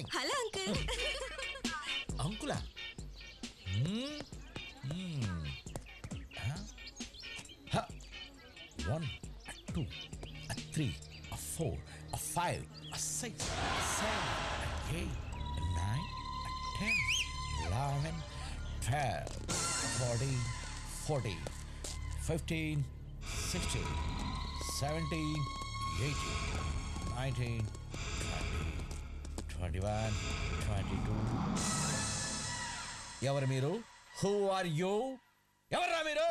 Morning hello uncle అంకులా one two three four five six seven eight nine ten eleven twelve thirty forty fifteen sixteen seventeen eighteen nineteen twenty twenty one twenty two ఎవరు మీరు who are you ఎవర్రా మీరు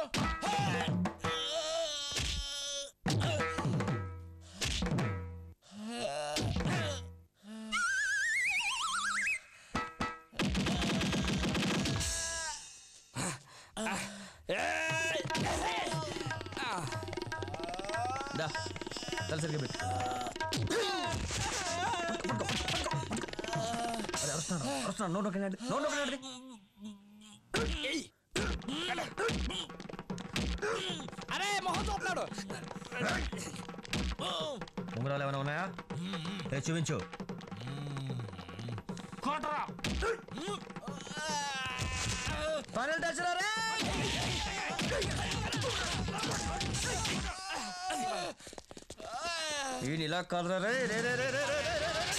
దా తల సరిగ్గా పెట్టు అరే వస్తున్నాను వస్తున్నాను నోట్ ఒకటి నోట్ ఒకటి అరే మొహం చూస్తున్నాడు ఉంగరాలు ఏమైనా ఉన్నాయా ఏ చూపించు ఫైనల్ టచ్ రే ఈయన ఇలా కాదురా రే రే రే రే రే రే రే రే రే.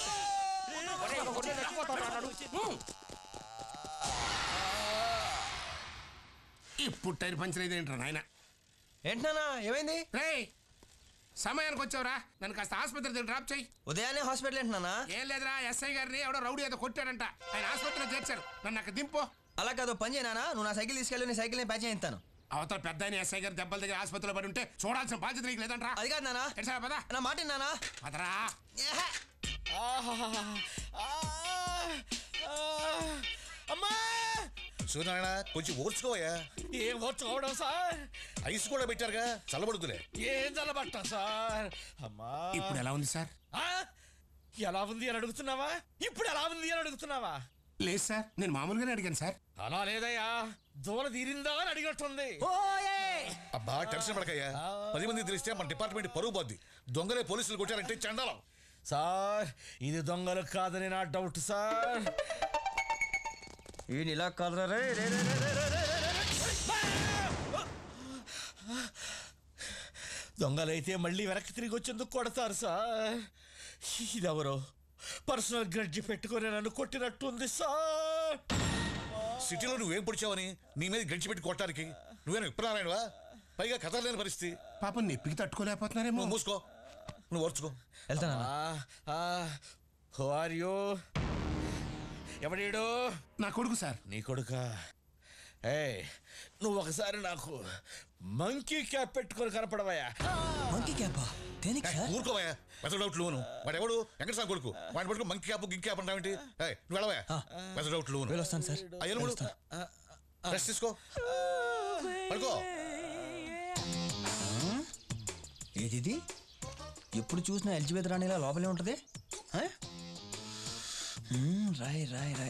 ఇప్పుడు టైర్ పంచర్ అయితే ఏంట్రా నాయన ఏంటన్నా ఏమైంది రే సమయానికి వచ్చావురా నన్ను కాస్త ఆసుపత్రి దగ్గర డ్రాప్ చేయి ఉదయాన్నే హాస్పిటల్ ఏంటన్నా ఏం లేదురా ఎస్ఐ గారిని ఎవడో రౌడీ ఏదో కొట్టాడంట ఆయన ఆసుపత్రిలో చేర్చారు నన్ను అక్కడ దింపు అలా కాదు పని చేయనా నువ్వు నా సైకిల్ తీసుకెళ్ళి నీ సైకిల్ ప్యాచ్ చేయిస్తాను అవతల పెద్ద ఆయన ఎస్ఐ గారి దెబ్బల దగ్గర ఆసుపత్రిలో పడి ఉంటే చూడాల్సిన బాధ్యత నీకు లేదంట్రా అది కాదు నానా ఎట్లా పదా నా మాట నానా పదరా అమ్మా సూర్యనారాయణ కొంచెం ఓర్చుకోవయ్యా ఏం వచ్చుకోవడం సార్ ఐస్ కూడా పెట్టారుగా చల్లబడుతులే ఏం చల్లబట్టా సార్ అమ్మా ఇప్పుడు ఎలా ఉంది సార్ ఆ? ఎలా ఉంది అని అడుగుతున్నావా ఇప్పుడు ఎలా ఉంది అని అడుగుతున్నావా లేదు సార్ నేను మామూలుగానే అడిగాను సార్ అలా లేదయ్యా దూల తీరిందా అని అడిగినట్టుంది అబ్బా టెన్షన్ పడకయ్యా పది మంది తెలిస్తే మన డిపార్ట్మెంట్ పరుగు పోద్ది దొంగలే పోలీసులు కొట్టారంటే చండాలం సార్ ఇది దొంగలు కాదని నా డౌట్ సార్ ఈయన ఇలా కాదురా రే రే రే రే రే రే రే రే రే. దొంగలైతే మళ్ళీ వెనక్కి తిరిగి వచ్చేందుకు కొడతారు సార్ ఇదెవరో పర్సనల్ గ్రడ్జి పెట్టుకొని నన్ను కొట్టినట్టుంది సార్ సిటీలో నువ్వేం పొడిచావని నీ మీద గడిచి పెట్టి కొట్టడానికి నువ్వేనా విప్రనారాయణవా పైగా కథ లేని పరిస్థితి పాపం నొప్పికి తట్టుకోలేకపోతున్నారేమో నువ్వు మూసుకో నువ్వు ఓర్చుకో వెళ్తానా హు ఆర్ యూ ఎవడీడు నా కొడుకు సార్ నీ కొడుక ఏ నువ్వు ఒకసారి నాకు మంకీ క్యాప్ పెట్టుకొని కనపడవయ్యా మంకీ క్యాపా దేనికి ఏయ్, సార్ ఊరుకోవయ్యా పెద్ద డౌట్ లోను వాడు ఎవడు వెంకటస్వామి కొడుకు వాడి పట్టుకు మంకి క్యాప్ గింకి క్యాప్ అంటావేంటి ఏయ్, నువ్వు వెళ్ళవయ్యా పెద్ద డౌట్ లోను వెళ్ళొస్తాను సార్ అయ్యను కూడా రెస్ట్ తీసుకో పడుకో ఏది ఎప్పుడు చూసినా ఎలిజబెత్ రాణిలా లోపలే ఉంటది ఆ? మ్మ్, రాయ్ రాయ్ రాయ్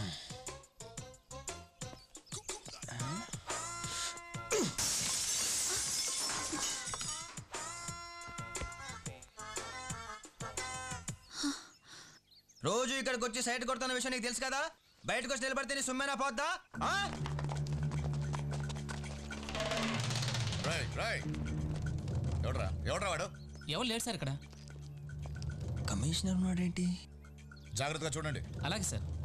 రోజు ఇక్కడికి వచ్చి సైట్ కొడుతున్న విషయం నీకు తెలుసు కదా బయటకు వచ్చి నిలబడితే నీ సుమ్మేనా పోద్దా ఆ? రాయ్ రాయ్ ఎవడరా ఎవడరా వాడు ఎవరు లేరు సార్ ఇక్కడ కమిషనర్ ఉన్నాడేంటి జాగ్రత్తగా చూడండి అలాగే సార్